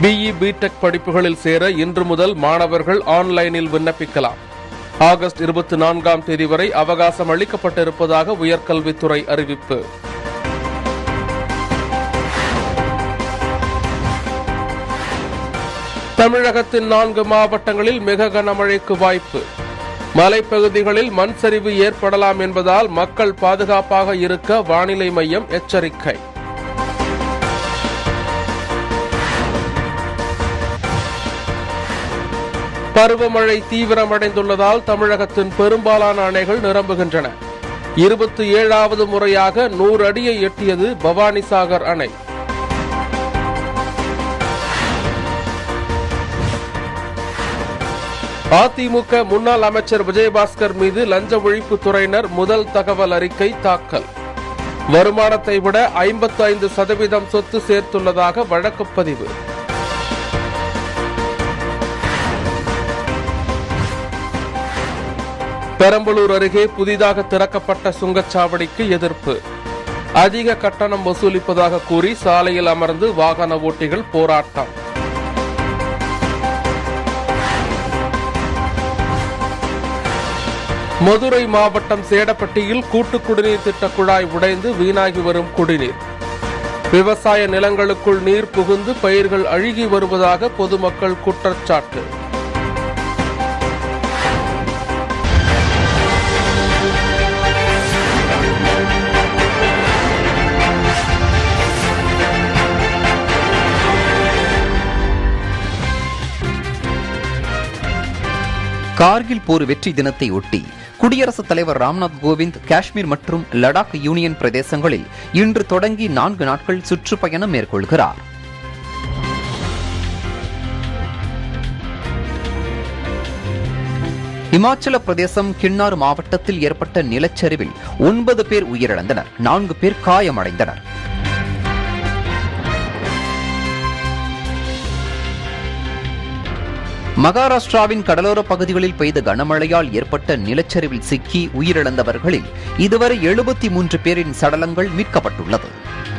BE BTech படிப்புகளில் சேர இன்று முதல் மாணவர்கள் ஆன்லைனில் விண்ணப்பிக்கலாம் ஆகஸ்ட் இருபத்தி நான்காம் தேதி வரை அவகாசம் அளிக்கப்பட்டிருப்பதாக உயர்கல்வித்துறை அறிவிப்பு தமிழகத்தின் நான்கு மாவட்டங்களில் மிக கனமழைக்கு வாய்ப்பு மலைப்பகுதிகளில் மண் சரிவு ஏற்படலாம் என்பதால் மக்கள் பாதுகாப்பாக இருக்க வானிலை மையம் எச்சரிக்கை பருவமழை தீவிரமடைந்துள்ளதால் தமிழகத்தின் பெரும்பாலான அணைகள் நிரம்புகின்றன இருபத்தி ஏழாவது முறையாக நூறு அடியை எட்டியது பவானிசாகர் அணை அதிமுக முன்னாள் அமைச்சர் விஜயபாஸ்கர் மீது லஞ்ச ஒழிப்பு துறையினர் முதல் தகவல் அறிக்கை தாக்கல் வருமானத்தை விட ஐம்பத்தி ஐந்து சதவீதம் சொத்து சேர்த்துள்ளதாக வழக்கு பதிவு பெரம்பலூர் அருகே புதிதாக திறக்கப்பட்ட சுங்கச்சாவடிக்கு எதிர்ப்பு அதிக கட்டணம் வசூலிப்பதாக கூறி சாலையில் அமர்ந்து வாகன ஓட்டிகள் போராட்டம் மதுரை மாவட்டம் சேடப்பட்டியில் கூட்டு குடிநீர் திட்ட குழாய் உடைந்து வீணாகி வரும் குடிநீர் விவசாய நிலங்களுக்குள் நீர் புகுந்து பயிர்கள் அழுகி வருவதாக பொதுமக்கள் குற்றச்சாட்டு கார்கில் போர் வெற்றி தினத்தை ஒட்டி குடியரசுத் தலைவர் ராம்நாத் கோவிந்த் காஷ்மீர் மற்றும் லடாக் யூனியன் பிரதேசங்களில் இன்று தொடங்கி நான்கு நாட்கள் சுற்றுப்பயணம் மேற்கொள்கிறார் இமாச்சல பிரதேசம் கின்னார் மாவட்டத்தில் ஏற்பட்ட நிலச்சரிவில் ஒன்பது பேர் உயிரிழந்தனர் நான்கு பேர் காயமடைந்தனர் மகாராஷ்டிராவின் கடலோர பகுதிகளில் பெய்த கனமழையால் ஏற்பட்ட நிலச்சரிவில் சிக்கி உயிரிழந்தவர்களில் இதுவரை எழுபத்தி மூன்று பேரின் சடலங்கள் மீட்கப்பட்டுள்ளது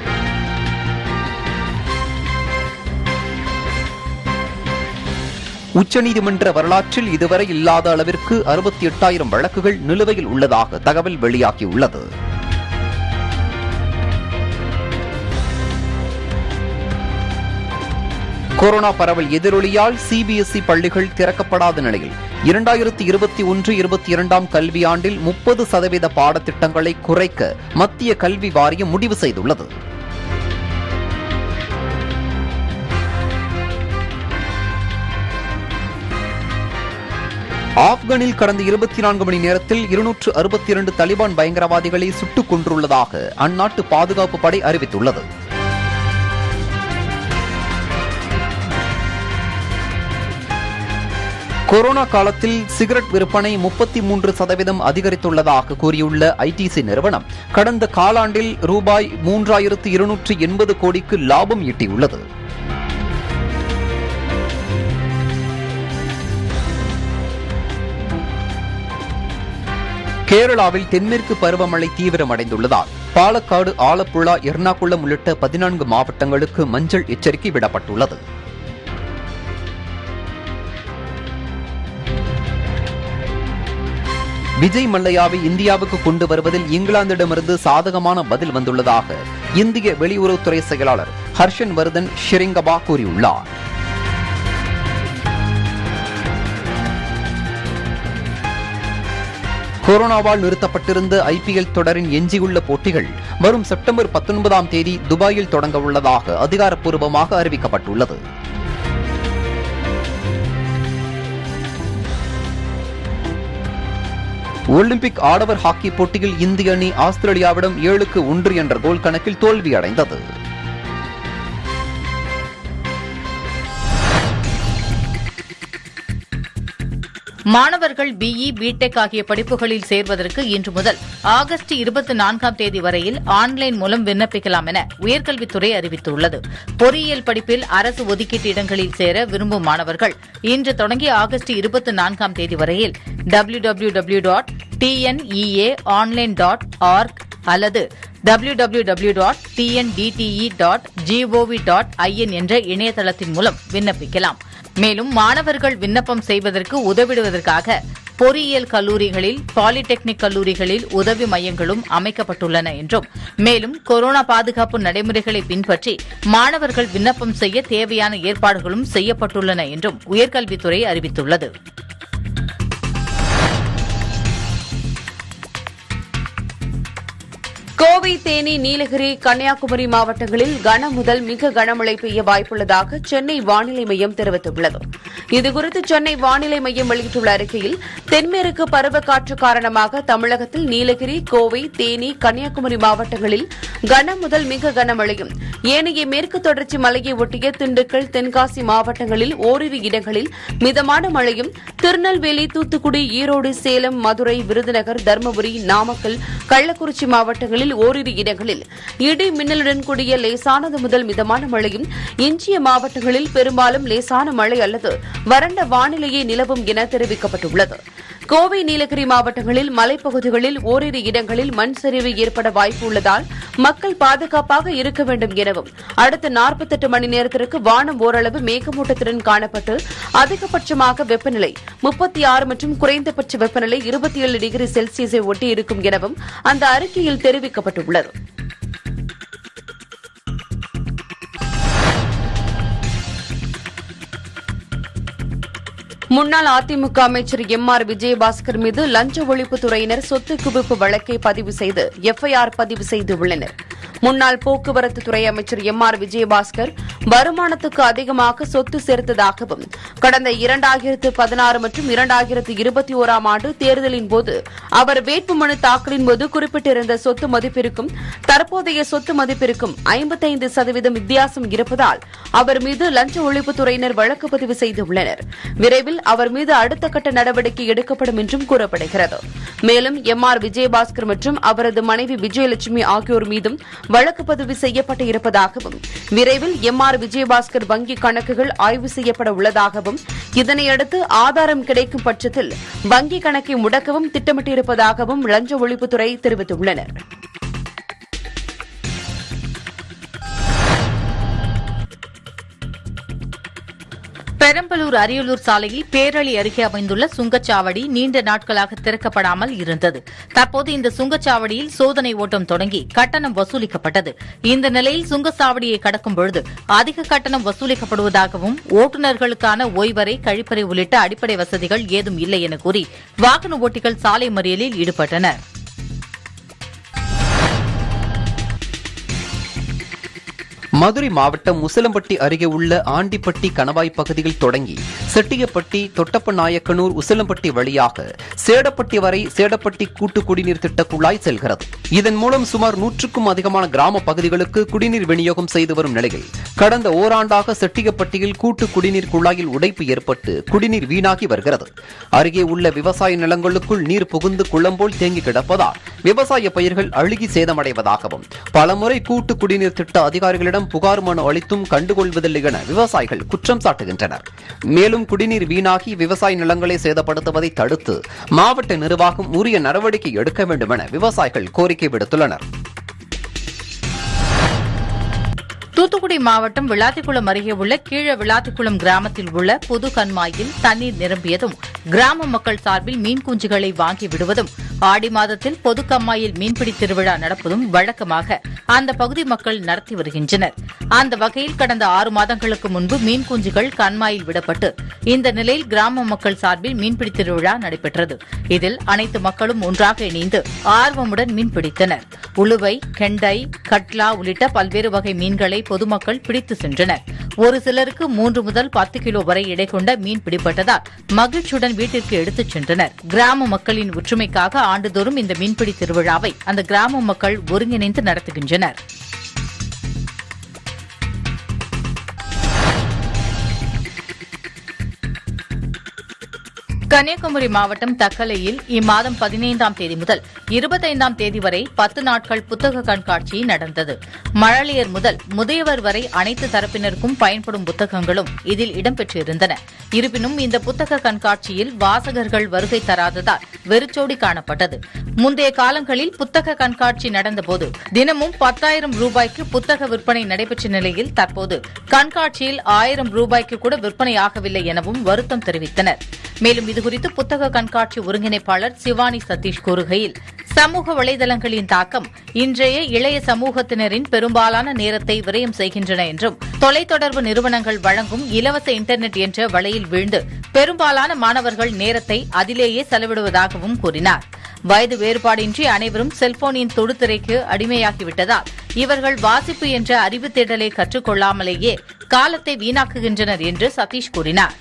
உச்சநீதிமன்ற வரலாற்றில் இதுவரை இல்லாத அளவிற்கு அறுபத்தி எட்டாயிரம் வழக்குகள் நிலுவையில் உள்ளதாக தகவல் வெளியாகியுள்ளது கொரோனா பரவல் எதிரொலியால் சிபிஎஸ்இ பள்ளிகள் திறக்கப்படாத நிலையில் இரண்டாயிரத்தி இருபத்தி ஒன்று இருபத்தி இரண்டாம் கல்வியாண்டில் முப்பது சதவீத பாடத்திட்டங்களை குறைக்க மத்திய கல்வி வாரியம் முடிவு செய்துள்ளது ஆப்கானில் கடந்த இருபத்தி நான்கு மணி நேரத்தில் இருநூற்று அறுபத்தி இரண்டு தலிபான் பயங்கரவாதிகளை சுட்டுக் கொன்றுள்ளதாக அந்நாட்டு பாதுகாப்பு படை அறிவித்துள்ளது கொரோனா காலத்தில் சிகரெட் விற்பனை முப்பத்தி மூன்று சதவீதம் அதிகரித்துள்ளதாக கூறியுள்ள ஐடிசி நிறுவனம் கடந்த காலாண்டில் ரூபாய் மூன்றாயிரத்து இருநூற்று எண்பது கோடிக்கு லாபம் ஈட்டியுள்ளது கேரளாவில் தென்மேற்கு பருவமழை தீவிரமடைந்துள்ளதால் பாலக்காடு ஆலப்புழா எர்ணாகுளம் உள்ளிட்ட பதினான்கு மாவட்டங்களுக்கு மஞ்சள் எச்சரிக்கை விடப்பட்டுள்ளது விஜய் மல்லையாவை இந்தியாவுக்கு கொண்டு வருவதில் இங்கிலாந்திடமிருந்து சாதகமான பதில் வந்துள்ளதாக இந்திய வெளியுறவுத்துறை செயலாளர் ஹர்ஷன் வர்தன் ஷிரிங்கபா கூறியுள்ளார் கொரோனாவால் நிறுத்தப்பட்டிருந்த ஐபிஎல் தொடரின் எஞ்சியுள்ள போட்டிகள் வரும் செப்டம்பர் பத்தொன்பதாம் தேதி துபாயில் தொடங்க உள்ளதாக அதிகாரப்பூர்வமாக அறிவிக்கப்பட்டுள்ளது ஒலிம்பிக் ஆடவர் ஹாக்கி போட்டியில் இந்திய அணி ஆஸ்திரேலியாவிடம் ஏழுக்கு ஒன்று என்ற கோல் கணக்கில் தோல்வியடைந்தது மாணவர்கள் பிஇ பிடெக் ஆகிய படிப்புகளில் சேர்வதற்கு இன்று முதல் ஆகஸ்ட் இருபத்தி நான்காம் தேதி வரையில் ஆன்லைன் மூலம் விண்ணப்பிக்கலாம் என உயர்கல்வித்துறை அறிவித்துள்ளது பொறியியல் படிப்பில் அரசு ஒதுக்கீட்டு இடங்களில் சேர விரும்பும் மாணவர்கள் இன்று தொடங்கி ஆகஸ்ட் இருபத்தி நான்காம் தேதி வரையில் W W W dot TNEA online dot org அல்லது W W W dot TNDTE dot GOV dot IN என்ற இணையதளத்தின் மூலம் விண்ணப்பிக்கலாம் மேலும் மாணவர்கள் விண்ணப்பம் செய்வதற்கு உதவிடுவதற்காக பொறியியல் கல்லூரிகளில் பாலிடெக்னிக் கல்லூரிகளில் உதவி மையங்களும் அமைக்கப்பட்டுள்ளன என்றும் மேலும் கொரோனா பாதுகாப்பு நடைமுறைகளை பின்பற்றி மாணவர்கள் விண்ணப்பம் செய்ய தேவையான ஏற்பாடுகளும் செய்யப்பட்டுள்ளன என்றும் உயர்கல்வித்துறை அறிவித்துள்ளது கோவை தேனி நீலகிரி கன்னியாகுமரி மாவட்டங்களில் கன முதல் மிக கனமழை பெய்ய வாய்ப்புள்ளதாக சென்னை வானிலை மையம் தெரிவித்துள்ளது இதுகுறித்து சென்னை வானிலை மையம் வெளியிட்டுள்ள அறிக்கையில் தென்மேற்கு பருவக்காற்று காரணமாக தமிழகத்தில் நீலகிரி கோவை தேனி கன்னியாகுமரி மாவட்டங்களில் கன முதல் மிக கனமழையும் ஏனைய மேற்கு தொடர்ச்சி மலையை ஒட்டிய திண்டுக்கல் தென்காசி மாவட்டங்களில் ஓரிரு இடங்களில் மிதமான மழையும் திருநெல்வேலி தூத்துக்குடி ஈரோடு சேலம் மதுரை விருதுநகர் தருமபுரி நாமக்கல் கள்ளக்குறிச்சி மாவட்டங்களில் ஓரிரு இடங்களில் இடி மின்னலுடன் கூடிய லேசானது முதல் மிதமான மழையும் எஞ்சிய மாவட்டங்களில் பெரும்பாலும் லேசான மழை அல்லது வறண்ட வானிலையே நிலவும் என தெரிவிக்கப்பட்டுள்ளது கோவை நீலகிரி மாவட்டங்களில் மலைப்பகுதிகளில் ஓரிரு இடங்களில் மண் சரிவு ஏற்பட வாய்ப்பு உள்ளதால் மக்கள் பாதுகாப்பாக இருக்க வேண்டும் எனவும் அடுத்த நாற்பத்தெட்டு மணி நேரத்திற்கு வானம் ஓரளவு மேகமூட்டத்துடன் காணப்பட்டு அதிகபட்சமாக வெப்பநிலை முப்பத்தி ஆறு மற்றும் குறைந்தபட்ச வெப்பநிலை இருபத்தி ஏழு டிகிரி செல்சியஸை ஒட்டி இருக்கும் எனவும் அந்த அறிக்கையில் தெரிவிக்கப்பட்டுள்ளது முன்னாள் அதிமுக அமைச்சர் எம் ஆர் விஜயபாஸ்கர் மீது லஞ்ச ஒழிப்புத்துறையினர் சொத்து குவிப்பு வழக்கை பதிவு செய்து எஃப்ஐஆர் பதிவு செய்துள்ளனர் முன்னாள் போக்குவரத்து துறை அமைச்சர் எம் ஆர் விஜயபாஸ்கர் வருமானத்துக்கு அதிகமாக சொத்து சேர்த்ததாகவும் கடந்த இரண்டாயிரத்து பதினாறு மற்றும் இரண்டாயிரத்து இருபத்தி ஓராம் ஆண்டு தேர்தலின் போது அவர் வேட்புமனு தாக்கலின் போது குறிப்பிட்டிருந்த சொத்து மதிப்பிற்கும் தற்போதைய சொத்து மதிப்பிற்கும் ஐம்பத்தைந்து சதவீதம் வித்தியாசம் இருப்பதால் அவர் மீது லஞ்ச ஒழிப்புத்துறையினர் வழக்கு பதிவு செய்துள்ளனர் விரைவில் அவர் மீது அடுத்த கட்ட நடவடிக்கை எடுக்கப்படும் என்றும் கூறப்படுகிறது மேலும் எம் ஆர் விஜயபாஸ்கர் மற்றும் அவரது மனைவி விஜயலட்சுமி ஆகியோர் மீதும் வழக்கு பதிவு செய்யப்பட்டு இருப்பதாகவும் விரைவில் எம் ஆர் விஜயபாஸ்கர் வங்கி கணக்குகள் ஆய்வு செய்யப்பட உள்ளதாகவும் இதனையடுத்து ஆதாரம் கிடைக்கும் பட்சத்தில் வங்கி கணக்கை முடக்கவும் திட்டமிட்டிருப்பதாகவும் லஞ்ச ஒழிப்புத்துறை தெரிவித்துள்ளனர் பெரம்பலூர் அரியலூர் சாலையில் பேரளி அருகே அமைந்துள்ள சுங்கச்சாவடி நீண்ட நாட்களாக திறக்கப்படாமல் இருந்தது தற்போது இந்த சுங்கச்சாவடியில் சோதனை ஓட்டம் தொடங்கி கட்டணம் வசூலிக்கப்பட்டது இந்த நிலையில் சுங்கச்சாவடியை கடக்கும் பொழுது அதிக கட்டணம் வசூலிக்கப்படுவதாகவும் ஓட்டுநர்களுக்கான ஓய்வறை கழிப்பறை உள்ளிட்ட அடிப்படை வசதிகள் ஏதும் இல்லை என கூறி வாகன ஓட்டிகள் சாலை மறியலில் ஈடுபட்டனா் மதுரை மாவட்டம் முசலம்பட்டி அருகே உள்ள ஆண்டிப்பட்டி கணவாய் பகுதியில் தொடங்கி செட்டியப்பட்டி தொட்டப்ப நாயக்கனூர் உசிலம்பட்டி வழியாக சேடப்பட்டி வரை சேடப்பட்டி கூட்டு குடிநீர் திட்ட குழாய் செல்கிறது இதன் மூலம் சுமார் நூற்றுக்கும் அதிகமான கிராம பகுதிகளுக்கு குடிநீர் விநியோகம் செய்து வரும் நிலையில் கடந்த ஓராண்டாக செட்டியப்பட்டியில் கூட்டு குடிநீர் குழாயில் உடைப்பு ஏற்பட்டு குடிநீர் வீணாகி வருகிறது அருகே உள்ள விவசாய நிலங்களுக்குள் நீர் புகுந்து குளம் போல் தேங்கி கிடப்பதால் விவசாய பயிர்கள் அழுகி சேதமடைவதாகவும் பலமுறை கூட்டு குடிநீர் திட்ட அதிகாரிகளிடம் புகார் மனு அளித்தும் கண்டுகொள்வதில்லை என விவசாயிகள் குற்றம் சாட்டுகின்றனர் மேலும் குடிநீர் வீணாகி விவசாய நிலங்களை சேதப்படுத்துவதை தடுத்து மாவட்ட நிர்வாகம் உரிய நடவடிக்கை எடுக்க வேண்டும் என விவசாயிகள் கோரிக்கை விடுத்துள்ளனர் தூத்துக்குடி மாவட்டம் விளாத்திக்குளம் அருகே உள்ள கீழ விளாத்திக்குளம் கிராமத்தில் உள்ள புது கண்மாயில் தண்ணீர் நிரம்பியதும் கிராம மக்கள் சார்பில் மீன் குஞ்சுகளை வாங்கி விடுவதும் ஆடி மாதத்தில் பொது கம்மாயில் மீன்பிடி திருவிழா நடப்பதும் வழக்கமாக அந்த பகுதி மக்கள் நடத்தி வருகின்றனர் அந்த வகையில் கடந்த ஆறு மாதங்களுக்கு முன்பு மீன் குஞ்சுகள் கண்மாயில் விடப்பட்டு இந்த நிலையில் கிராம மக்கள் சார்பில் மீன்பிடி திருவிழா நடைபெற்றது இதில் அனைத்து மக்களும் ஒன்றாக இணைந்து ஆர்வமுடன் மீன்பிடித்தனர் உளுவை கெண்டை கட்லா உள்ளிட்ட பல்வேறு வகை மீன்களை பொதுமக்கள் பிடித்து சென்றனர் ஒரு சிலருக்கு மூன்று முதல் பத்து கிலோ வரை எடை கொண்ட மீன் பிடிபட்டதால் மகிழ்ச்சியுடன் வீட்டிற்கு எடுத்துச் சென்றனர் கிராம மக்களின் ஒற்றுமைக்காக ஆண்டுதோறும் இந்த மீன்பிடி திருவிழாவை அந்த கிராம மக்கள் ஒருங்கிணைந்து நடத்துகின்றனர் கன்னியாகுமரி மாவட்டம் தக்கலையில் இம்மாதம் பதினைந்தாம் தேதி முதல் இருபத்தைந்தாம் தேதி வரை பத்து நாட்கள் புத்தக கண்காட்சி நடந்தது மழலையர் முதல் முதியவர் வரை அனைத்து தரப்பினருக்கும் பயன்படும் புத்தகங்களும் இதில் இடம்பெற்றிருந்தன இருப்பினும் இந்த புத்தக கண்காட்சியில் வாசகர்கள் வருகை தராததால் வெறிச்சோடி காணப்பட்டது முந்தைய காலங்களில் புத்தக கண்காட்சி நடந்தபோது தினமும் பத்தாயிரம் ரூபாய்க்கு புத்தக விற்பனை நடைபெற்ற நிலையில் தற்போது கண்காட்சியில் ஆயிரம் ரூபாய்க்கு கூட விற்பனையாகவில்லை எனவும் வருத்தம் தெரிவித்தனர் மேலும் இதுகுறித்து புத்தக கண்காட்சி ஒருங்கிணைப்பாளர் சிவானி சதீஷ் கூறுகையில் சமூக வலைதளங்களின் தாக்கம் இன்றைய இளைய சமூகத்தினரின் பெரும்பாலான நேரத்தை விரயம் செய்கின்றன என்றும் தொலைத்தொடர்பு நிறுவனங்கள் வழங்கும் இலவச இன்டர்நெட் என்ற வலையில் வீழ்ந்து பெரும்பாலான மாணவர்கள் நேரத்தை அதிலேயே செலவிடுவதாகவும் கூறினார் வயது வேறுபாடின்றி அனைவரும் செல்போனின் தொடுதிரைக்கு அடிமையாகிவிட்டதால் இவர்கள் வாசிப்பு என்ற அறிவு தேடலை கற்றுக்கொள்ளாமலேயே காலத்தை வீணாக்குகின்றனர் என்று சதீஷ் கூறினார்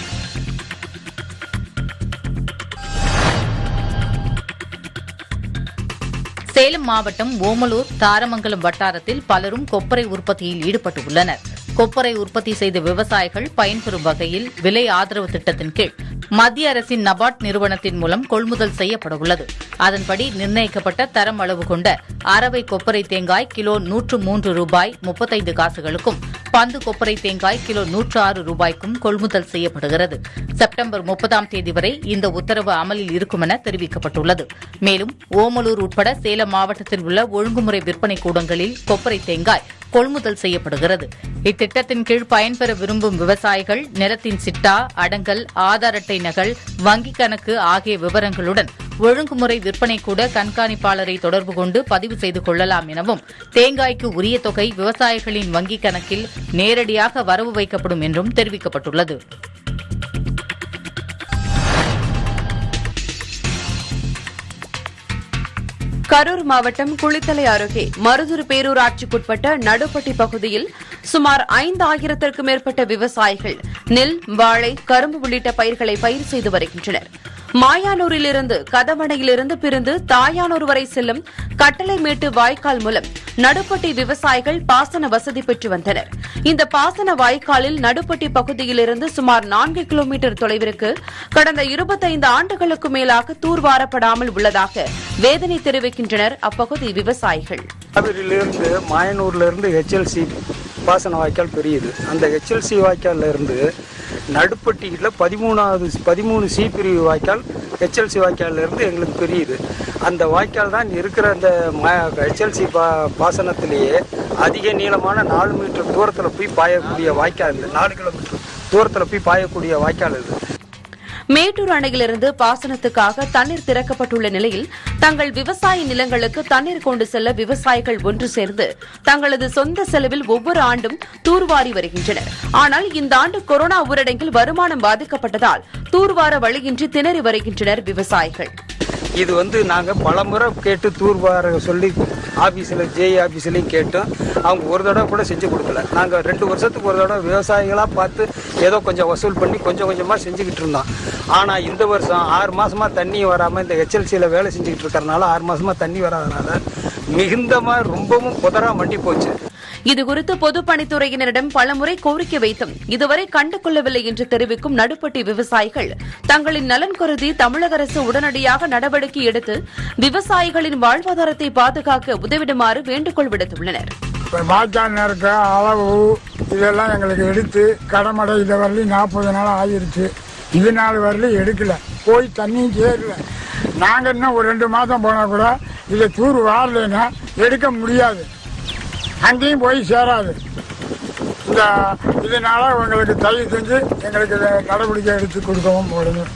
சேலம் மாவட்டம் ஓமலூர் தாரமங்கலம் வட்டாரத்தில் பலரும் கொப்பரை உற்பத்தியில் ஈடுபட்டுள்ளனர் கொப்பரை உற்பத்தி செய்த விவசாயிகள் பயன்பெறும் வகையில் விலை ஆதரவு திட்டத்தின் கீழ் மத்திய அரசின் நபார்ட் நிறுவனத்தின் மூலம் கொள்முதல் செய்யப்படவுள்ளது அதன்படி நிர்ணயிக்கப்பட்ட தரம் அளவு கொண்ட அரவை கொப்பரை தேங்காய் கிலோ நூற்று மூன்று ரூபாய் முப்பத்தைந்து காசுகளுக்கும் பந்து கொப்பரை தேங்காய் கிலோ நூற்று ஆறு ரூபாய்க்கும் கொள்முதல் செய்யப்படுகிறது செப்டம்பர் முப்பதாம் தேதி வரை இந்த உத்தரவு அமலில் இருக்கும் என தெரிவிக்கப்பட்டுள்ளது மேலும் ஓமலூர் உட்பட சேலம் மாவட்டத்தில் உள்ள ஒழுங்குமுறை விற்பனை கூடங்களில் கொப்பரை தேங்காய் கொள்முதல் செய்யப்படுகிறது இத்திட்டத்தின் கீழ் பயன்பெற விரும்பும் விவசாயிகள் நிலத்தின் சிட்டா அடங்கல் ஆதார் அட்டை நகல் வங்கிக் கணக்கு ஆகிய விவரங்களுடன் ஒழுங்குமுறை விற்பனை கூட கண்காணிப்பாளரை தொடர்பு கொண்டு பதிவு செய்து கொள்ளலாம் எனவும் தேங்காய்க்கு உரிய தொகை விவசாயிகளின் வங்கிக் கணக்கில் நேரடியாக வரவு வைக்கப்படும் என்றும் தெரிவிக்கப்பட்டுள்ளது கரூர் மாவட்டம் குளித்தலை அருகே மருதூர் பேரூராட்சிக்குட்பட்ட நடுப்பட்டி பகுதியில் சுமார் ஐந்தாயிரத்திற்கும் மேற்பட்ட விவசாயிகள் நெல் வாழை கரும்பு உள்ளிட்ட பயிர்களை பயிர் செய்து வருகின்றனர் மாயானூரிலிருந்து கதமடையிலிருந்து பிரிந்து தாயானூர் வரை செல்லும் கட்டளைமேட்டு வாய்க்கால் மூலம் நடுப்பட்டி விவசாயிகள் பாசன வசதி பெற்று வந்தனர் இந்த பாசன வாய்க்காலில் நடுப்பட்டி பகுதியிலிருந்து சுமார் நான்கு கிலோமீட்டர் தொலைவிற்கு கடந்த இருபத்தைந்து ஆண்டுகளுக்கு மேலாக தூர்வாரப்படாமல் உள்ளதாக வேதனை தெரிவிக்கின்றனர் அப்பகுதி விவசாயிகள் காவிரியிலிருந்து மாயனூர்ல இருந்து ஹெச்எல்சி பாசன வாய்க்கால் பெரியது அந்த ஹெச்எல்சி வாய்க்கால்ல இருந்து நடுப்பட்டியில் பதிமூணாவது பதிமூணு சி பிரிவு வாய்க்கால் ஹெச்எல்சி வாய்க்கால்ல இருந்து எங்களுக்கு பெரியது அந்த வாய்க்கால் தான் இருக்கிற அந்த ஹெச்எல்சி பா பாசனத்திலேயே அதிக நீளமான நாலு மீட்டர் தூரத்தில் போய் பாயக்கூடிய வாய்க்கால் இது நாலு கிலோமீட்டர் தூரத்தில் போய் பாயக்கூடிய வாய்க்கால் இது மேட்டூர் அணையிலிருந்து பாசனத்துக்காக தண்ணீர் திறக்கப்பட்டுள்ள நிலையில் தங்கள் விவசாய நிலங்களுக்கு தண்ணீர் கொண்டு செல்ல விவசாயிகள் ஒன்று சேர்ந்து தங்களது சொந்த செலவில் ஒவ்வொரு ஆண்டும் தூர்வாரி வருகின்றனர் ஆனால் இந்த ஆண்டு கொரோனா ஊரடங்கில் வருமானம் பாதிக்கப்பட்டதால் தூர்வார வழியின்றி திணறி வருகின்றனர் விவசாயிகள் இது வந்து நாங்கள் பலமுறை கேட்டு தூர்வார சொல்லி ஆஃபீஸில் ஜேஇ ஆஃபீஸ்லையும் கேட்டோம் அவங்க ஒரு தடவை கூட செஞ்சு கொடுக்கல நாங்கள் ரெண்டு வருஷத்துக்கு ஒரு தடவை விவசாயிகளாக பார்த்து ஏதோ கொஞ்சம் வசூல் பண்ணி கொஞ்சம் கொஞ்சமாக செஞ்சுக்கிட்டு இருந்தோம் ஆனால் இந்த வருஷம் ஆறு மாசமாக தண்ணி வராமல் இந்த ஹெச்எல்சியில் வேலை செஞ்சுக்கிட்டு இருக்கறனால ஆறு மாசமாக தண்ணி வராதனால மிகுந்தமாக ரொம்பவும் புதரா மண்டி போச்சு இதுகுறித்து பொதுப்பணித்துறையினரிடம் பலமுறை கோரிக்கை வைத்தும் இதுவரை கண்டு கொள்ளவில்லை என்று தெரிவிக்கும் நடுப்பட்டி விவசாயிகள் தங்களின் நலன் கருதி தமிழக அரசு உடனடியாக நடவடிக்கை எடுத்து விவசாயிகளின் வாழ்வாதாரத்தை பாதுகாக்க உதவிடுமாறு வேண்டுகோள் விடுத்துள்ளனர் இப்போ வாய்க்கால் இருக்க அளவு இதெல்லாம் எங்களுக்கு எடுத்து கடமடை இதை வரலையும் நாற்பது நாள் ஆகிருச்சு இது நாள் வரலையும் எடுக்கல போய் தண்ணியும் சேரல நாங்கள் இன்னும் ஒரு ரெண்டு மாதம் போனால் கூட இதை தூர் வாரலைன்னா எடுக்க முடியாது அங்கேயும் போய் சேராது இந்த இதனால உங்களுக்கு தயவு செஞ்சு எங்களுக்கு இதை நடவடிக்கை எடுத்து கொடுக்கவும் போடுங்க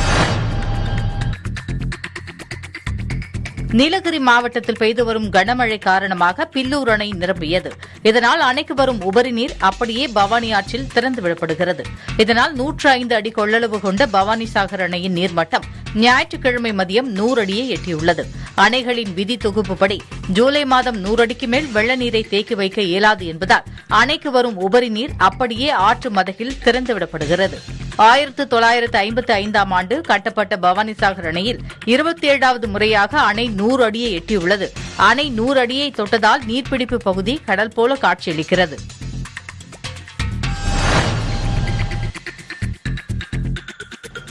நீலகிரி மாவட்டத்தில் பெய்து வரும் கனமழை காரணமாக பில்லூர் அணை நிரம்பியது இதனால் அணைக்கு வரும் உபரி நீர் அப்படியே பவானி ஆற்றில் திறந்து விடப்படுகிறது இதனால் நூற்று ஐந்து அடி கொள்ளளவு கொண்ட பவானி சாகர் அணையின் நீர்மட்டம் ஞாயிற்றுக்கிழமை மதியம் நூறு அடியை எட்டியுள்ளது அணைகளின் விதி தொகுப்புப்படி ஜூலை மாதம் நூறு அடிக்கு மேல் வெள்ள நீரை தேக்கி வைக்க இயலாது என்பதால் அணைக்கு வரும் உபரி நீர் அப்படியே ஆற்று மதகில் திறந்துவிடப்படுகிறது ஆயிரத்து தொள்ளாயிரத்து ஐம்பத்தி ஐந்தாம் ஆண்டு கட்டப்பட்ட பவானிசாகர் அணையில் இருபத்தி ஏழாவது முறையாக அணை நூறு அடியை எட்டியுள்ளது அணை நூறு அடியை தொட்டதால் நீர்பிடிப்பு பகுதி கடல் போல காட்சியளிக்கிறது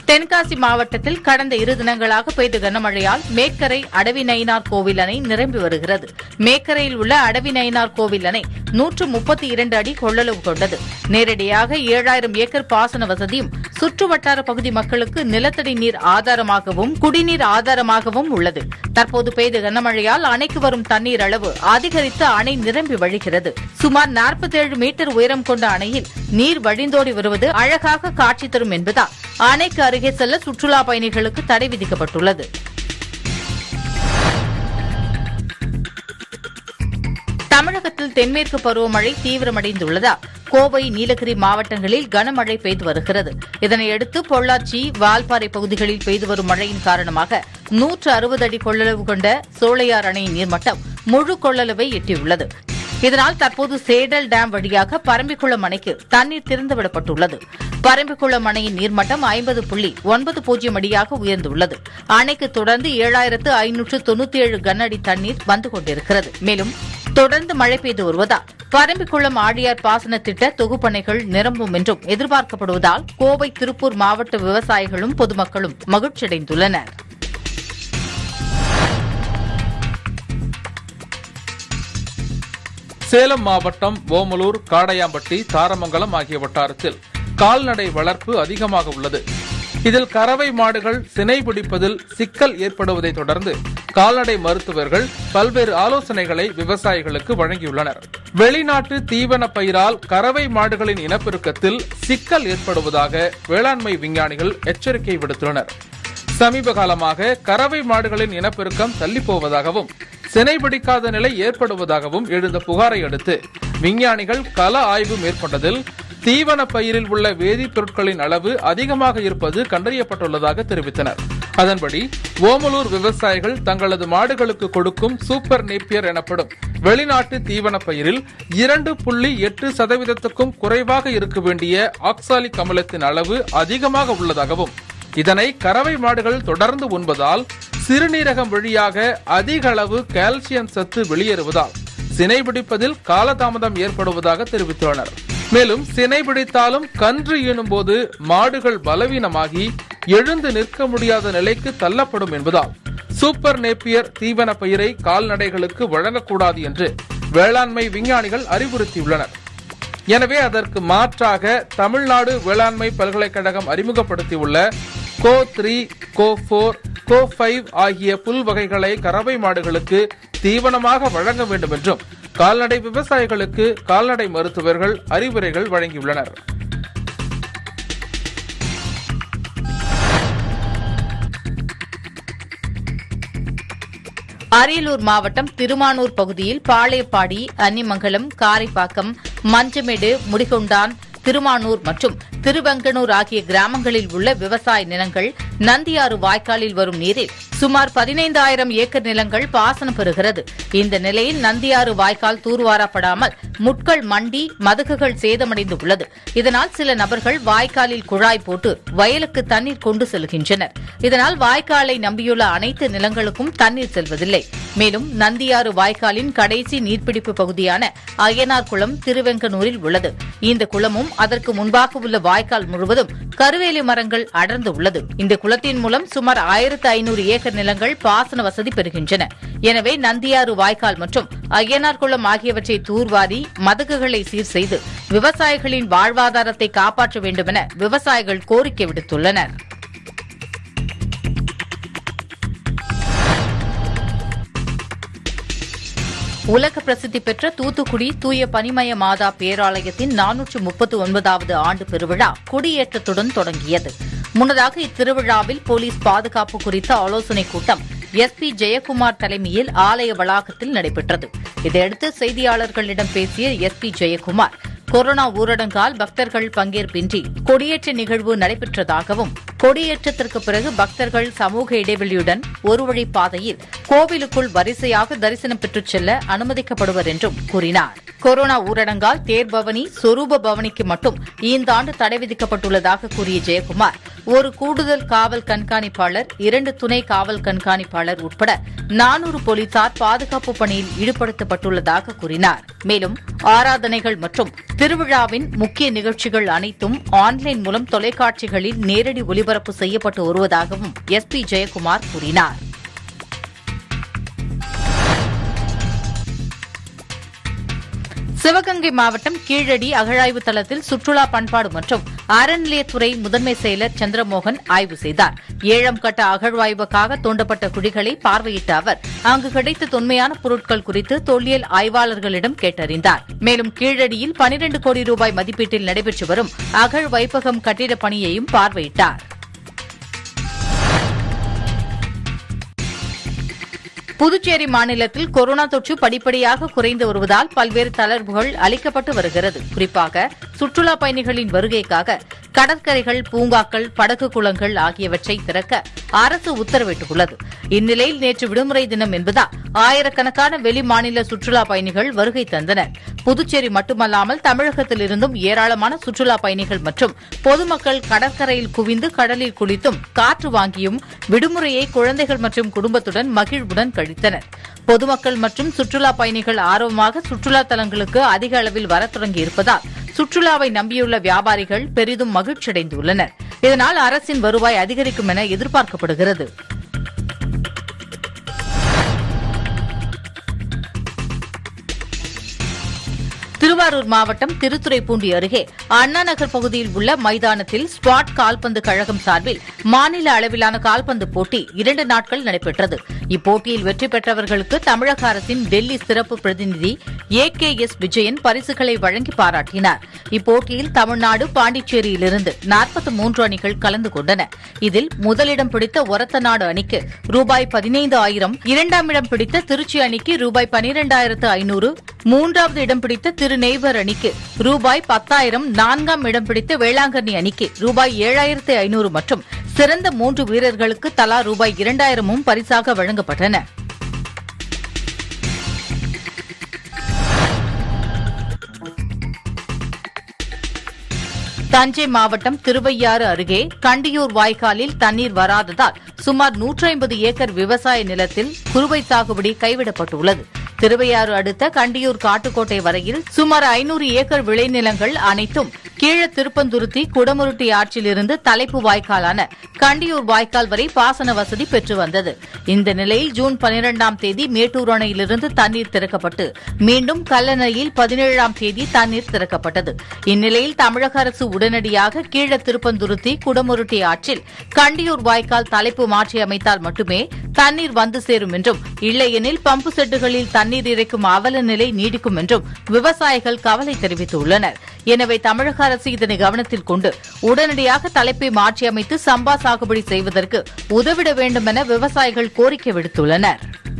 தென்காசி மாவட்டத்தில் கடந்த இரு தினங்களாக பெய்த கனமழையால் மேக்கரை அடவி நயினார் கோவில் அணை நிரம்பி வருகிறது மேக்கரையில் உள்ள அடவி நயினார் கோவில் அணை நூற்று முப்பத்தி இரண்டு அடி கொள்ளளவு கொண்டது நேரடியாக ஏழாயிரம் ஏக்கர் பாசன வசதியும் சுற்று வட்டார பகுதி மக்களுக்கு நிலத்தடி நீர் ஆதாரமாகவும் குடிநீர் ஆதாரமாகவும் உள்ளது தற்போது பெய்த கனமழையால் அணைக்கு வரும் தண்ணீர் அளவு அதிகரித்து அணை நிரம்பி வழிகிறது சுமார் 47 மீட்டர் உயரம் கொண்ட அணையில் நீர் வழிந்தோடி வருவது அழகாக காட்சி தரும் என்பதால் அணைக்கு அருகே செல்ல சுற்றுலா பயணிகளுக்கு தடை விதிக்கப்பட்டுள்ளது தமிழகத்தில் தென்மேற்கு பருவமழை தீவிரமடைந்துள்ளதால் கோவை நீலகிரி மாவட்டங்களில் கனமழை பெய்து வருகிறது இதனையடுத்து பொள்ளாச்சி வால்பாறை பகுதிகளில் பெய்து வரும் மழையின் காரணமாக நூற்று அறுபது அடி கொள்ளளவு கொண்ட சோழையார் அணையின் நீர்மட்டம் முழு கொள்ளளவை எட்டியுள்ளது இதனால் தற்போது சேடல் டேம் வழியாக பரம்பிக்குளம் அணைக்கு தண்ணீர் திறந்துவிடப்பட்டுள்ளது பரம்பிக்குளம் அணையின் நீர்மட்டம் ஐம்பது புள்ளி ஒன்பது பூஜ்ஜியம் அடியாக உயர்ந்துள்ளது அணைக்கு தொடர்ந்து ஏழாயிரத்து ஐநூற்று தொன்னூத்தி ஏழு கனஅடி தண்ணீர் வந்து கொண்டிருக்கிறது மேலும் தொடர்ந்து மழை பெய்து வருவதால் பரம்பிக்குளம் ஆழியார் பாசன திட்ட தொகுப்பணைகள் நிரம்பும் என்றும் எதிர்பார்க்கப்படுவதால் கோவை திருப்பூர் மாவட்ட விவசாயிகளும் பொதுமக்களும் மகிழ்ச்சியடைந்துள்ளனர் சேலம் மாவட்டம் ஓமலூர் காடையாம்பட்டி தாரமங்கலம் ஆகிய வட்டாரத்தில் கால்நடை வளர்ப்பு அதிகமாக உள்ளது இதில் கறவை மாடுகள் சினை பிடிப்பதில் சிக்கல் ஏற்படுவதை தொடர்ந்து கால்நடை மருத்துவர்கள் பல்வேறு ஆலோசனைகளை விவசாயிகளுக்கு வழங்கியுள்ளனர் வெளிநாட்டு தீவன பயிரால் கறவை மாடுகளின் இனப்பெருக்கத்தில் சிக்கல் ஏற்படுவதாக வேளாண்மை விஞ்ஞானிகள் எச்சரிக்கை விடுத்துள்ளனர் சமீப காலமாக கறவை மாடுகளின் இனப்பெருக்கம் தள்ளி போவதாகவும் சினை பிடிக்காத நிலை ஏற்படுவதாகவும் எழுந்த புகாரை அடுத்து விஞ்ஞானிகள் கள ஆய்வு மேற்கொண்டதில் தீவன பயிரில் உள்ள வேதிப்பொருட்களின் அளவு அதிகமாக இருப்பது கண்டறியப்பட்டுள்ளதாக தெரிவித்தனர் அதன்படி ஓமலூர் விவசாயிகள் தங்களது மாடுகளுக்கு கொடுக்கும் சூப்பர் நேப்பியர் எனப்படும் வெளிநாட்டு தீவன பயிரில் இரண்டு புள்ளி எட்டு சதவீதத்துக்கும் குறைவாக இருக்க வேண்டிய ஆக்சாலிக் அமிலத்தின் அளவு அதிகமாக உள்ளதாகவும் இதனை கறவை மாடுகள் தொடர்ந்து உண்பதால் சிறுநீரகம் வழியாக அதிக அளவு கால்சியம் சத்து வெளியேறுவதால் சினை பிடிப்பதில் காலதாமதம் ஏற்படுவதாக தெரிவித்துள்ளனர் மேலும் சினை பிடித்தாலும் கன்று ஈனும் போது மாடுகள் பலவீனமாகி எழுந்து நிற்க முடியாத நிலைக்கு தள்ளப்படும் என்பதால் சூப்பர் நேப்பியர் தீவன பயிரை கால்நடைகளுக்கு வழங்கக்கூடாது என்று வேளாண்மை விஞ்ஞானிகள் அறிவுறுத்தியுள்ளனர் எனவே அதற்கு மாற்றாக தமிழ்நாடு வேளாண்மை பல்கலைக்கழகம் அறிமுகப்படுத்தியுள்ள கோ த்ரீ கோ போர் கோ ஃபைவ் ஆகிய புல் வகைகளை கறவை மாடுகளுக்கு தீவனமாக வழங்க வேண்டும் என்றும் கால்நடை விவசாயிகளுக்கு கால்நடை மருத்துவர்கள் அறிவுரைகள் வழங்கியுள்ளனர் அரியலூர் மாவட்டம் திருமானூர் பகுதியில் பாளையப்பாடி அன்னிமங்கலம் காரைப்பாக்கம் மஞ்சமேடு முடிகொண்டான் திருமானூர் மற்றும் திருவெங்கனூர் ஆகிய கிராமங்களில் உள்ள விவசாய நிலங்கள் நந்தியாறு வாய்க்காலில் வரும் நீரில் சுமார் பதினைந்தாயிரம் ஏக்கர் நிலங்கள் பாசனம் பெறுகிறது இந்த நிலையில் நந்தியாறு வாய்க்கால் தூர்வாரப்படாமல் முட்கள் மண்டி மதகுகள் சேதமடைந்து உள்ளது இதனால் சில நபர்கள் வாய்க்காலில் குழாய் போட்டு வயலுக்கு தண்ணீர் கொண்டு செல்கின்றனர் இதனால் வாய்க்காலை நம்பியுள்ள அனைத்து நிலங்களுக்கும் தண்ணீர் செல்வதில்லை மேலும் நந்தியாறு வாய்க்காலின் கடைசி நீர்பிடிப்பு பகுதியான அய்யனார் குளம் திருவெங்கனூரில் உள்ளது இந்த குளமும் அதற்கு முன்பாக உள்ள வாய்க்கால் முழுவதும் கருவேலி மரங்கள் அடர்ந்து உள்ளது இந்த குளத்தின் மூலம் சுமார் ஆயிரத்து ஐநூறு ஏக்கர் நிலங்கள் பாசன வசதி பெறுகின்றன எனவே நந்தியாறு வாய்க்கால் மற்றும் அய்யனார் குளம் ஆகியவற்றை தூர்வாரி மதகுகளை சீர் செய்து விவசாயிகளின் வாழ்வாதாரத்தை காப்பாற்ற வேண்டுமென விவசாயிகள் கோரிக்கை விடுத்துள்ளனர் உலக பிரசித்தி பெற்ற தூத்துக்குடி தூய பனிமய மாதா பேராலயத்தின் நானூற்று முப்பத்து ஒன்பதாவது ஆண்டு பெருவிழா கொடியேற்றத்துடன் தொடங்கியது முன்னதாக இத்திருவிழாவில் போலீஸ் பாதுகாப்பு குறித்த ஆலோசனைக் கூட்டம் எஸ் பி ஜெயக்குமார் தலைமையில் ஆலய வளாகத்தில் நடைபெற்றது இதையடுத்து செய்தியாளர்களிடம் பேசிய எஸ் பி ஜெயக்குமார் கொரோனா ஊரடங்கால் பக்தர்கள் பங்கேற்பின்றி கொடியேற்ற நிகழ்வு நடைபெற்றதாகவும் கொடியேற்றத்திற்கு பிறகு பக்தர்கள் சமூக இடைவெளியுடன் ஒரு வழி பாதையில் கோவிலுக்குள் வரிசையாக தரிசனம் பெற்றுச் செல்ல அனுமதிக்கப்படுவர் என்றும் கூறினார் கொரோனா ஊரடங்கால் தேர்பவனி சொரூப பவனிக்கு மட்டும் இந்த ஆண்டு தடை விதிக்கப்பட்டுள்ளதாக கூறிய ஜெயக்குமார் ஒரு கூடுதல் காவல் கண்காணிப்பாளர் இரண்டு துணை காவல் கண்காணிப்பாளர் உட்பட நானூறு போலீசார் பாதுகாப்பு பணியில் ஈடுபடுத்தப்பட்டுள்ளதாக கூறினார் மேலும் ஆராதனைகள் மற்றும் திருவிழாவின் முக்கிய நிகழ்ச்சிகள் அனைத்தும் ஆன்லைன் மூலம் தொலைக்காட்சிகளில் நேரடி ஒளிபரப்பு ஒலிபரப்பு செய்யப்பட்டு வருவதாகவும் எஸ் பி ஜெயக்குமார் கூறினார் சிவகங்கை மாவட்டம் கீழடி அகழாய்வு தளத்தில் சுற்றுலா பண்பாடு மற்றும் அறநிலையத்துறை முதன்மை செயலர் சந்திரமோகன் ஆய்வு செய்தார் ஏழாம் கட்ட அகழ்வாய்வுக்காக தோண்டப்பட்ட குழிகளை பார்வையிட்ட அவர் அங்கு கிடைத்த தொன்மையான பொருட்கள் குறித்து தொல்லியல் ஆய்வாளர்களிடம் கேட்டறிந்தார் மேலும் கீழடியில் 12 கோடி ரூபாய் மதிப்பீட்டில் நடைபெற்று வரும் அகழ்வைப்பகம் கட்டிடப் பணியையும் பார்வையிட்டார் புதுச்சேரி மாநிலத்தில் கொரோனா தொற்று படிப்படியாக குறைந்து வருவதால் பல்வேறு தளர்வுகள் அளிக்கப்பட்டு வருகிறது குறிப்பாக சுற்றுலா பயணிகளின் வருகைக்காக கடற்கரைகள் பூங்காக்கள் படகு குளங்கள் ஆகியவற்றை திறக்க அரசு உத்தரவிட்டுள்ளது இந்நிலையில் நேற்று விடுமுறை தினம் என்பதால் ஆயிரக்கணக்கான வெளி மாநில சுற்றுலா பயணிகள் வருகை தந்தனர் புதுச்சேரி மட்டுமல்லாமல் தமிழகத்தில் இருந்தும் ஏராளமான சுற்றுலா பயணிகள் மற்றும் பொதுமக்கள் கடற்கரையில் குவிந்து கடலில் குளித்தும் காற்று வாங்கியும் விடுமுறையை குழந்தைகள் மற்றும் குடும்பத்துடன் மகிழ்வுடன் கழித்தனர் பொதுமக்கள் மற்றும் சுற்றுலா பயணிகள் ஆர்வமாக சுற்றுலா தலங்களுக்கு அதிக அளவில் வரத் தொடங்கியிருப்பதால் சுற்றுலாவை நம்பியுள்ள வியாபாரிகள் பெரிதும் மகிழ்ச்சியடைந்துள்ளனர் இதனால் அரசின் வருவாய் அதிகரிக்கும் என எதிர்பார்க்கப்படுகிறது திருவாரூர் மாவட்டம் திருத்துறைப்பூண்டி அருகே அண்ணா நகர் பகுதியில் உள்ள மைதானத்தில் ஸ்பாட் கால்பந்து கழகம் சார்பில் மாநில அளவிலான கால்பந்து போட்டி இரண்டு நாட்கள் நடைபெற்றது இப்போட்டியில் வெற்றி பெற்றவர்களுக்கு தமிழக அரசின் டெல்லி சிறப்பு பிரதிநிதி ஏ கே எஸ் விஜயன் பரிசுகளை வழங்கி பாராட்டினார் இப்போட்டியில் தமிழ்நாடு பாண்டிச்சேரியிலிருந்து நாற்பத்தி மூன்று அணிகள் கலந்து கொண்டன இதில் முதலிடம் பிடித்த ஒரத்தநாடு அணிக்கு ரூபாய் பதினைந்து ஆயிரம் இரண்டாம் இடம் பிடித்த திருச்சி அணிக்கு ரூபாய் பனிரெண்டாயிரத்து ஐநூறு மூன்றாவது இடம் பிடித்த திருநெய்வர் அணிக்கு ரூபாய் பத்தாயிரம் நான்காம் இடம் பிடித்த வேளாங்கண்ணி அணிக்கு ரூபாய் ஏழாயிரத்து ஐநூறு மற்றும் சிறந்த மூன்று வீரர்களுக்கு தலா ரூபாய் இரண்டாயிரமும் பரிசாக வழங்கப்பட்டன தஞ்சை மாவட்டம் திருவையாறு அருகே கண்டியூர் வாய்க்காலில் தண்ணீர் வராததால் சுமார் 150 ஏக்கர் விவசாய நிலத்தில் குறுவை சாகுபடி கைவிடப்பட்டுள்ளது திருவையாறு அடுத்த கண்டியூர் காட்டுக்கோட்டை வரையில் சுமார் 500 ஏக்கர் விளைநிலங்கள் அனைத்தும் கீழ திருப்பந்துருத்தி குடமுருட்டி ஆற்றிலிருந்து தலைப்பு வாய்க்காலான கண்டியூர் வாய்க்கால் வரை பாசன வசதி பெற்று வந்தது இந்த நிலையில் ஜூன் பனிரெண்டாம் தேதி மேட்டூர் அணையிலிருந்து தண்ணீர் திறக்கப்பட்டு மீண்டும் கல்லணையில் பதினேழாம் தேதி தண்ணீர் திறக்கப்பட்டது இந்நிலையில் தமிழக அரசு உடனடியாக கீழ திருப்பந்துருத்தி குடமுருட்டி ஆற்றில் கண்டியூர் வாய்க்கால் தலைப்பு மாற்றி அமைத்தால் மட்டுமே தண்ணீர் வந்து சேரும் என்றும் இல்லையெனில் பம்பு செட்டுகளில் தண்ணீர் இறைக்கும் அவல நிலை நீடிக்கும் என்றும் விவசாயிகள் கவலை தெரிவித்துள்ளனர் எனவே தமிழக அரசு இதனை கவனத்தில் கொண்டு உடனடியாக தலைப்பை மாற்றியமைத்து சம்பா சாகுபடி செய்வதற்கு உதவிட வேண்டும் என விவசாயிகள் கோரிக்கை விடுத்துள்ளனர்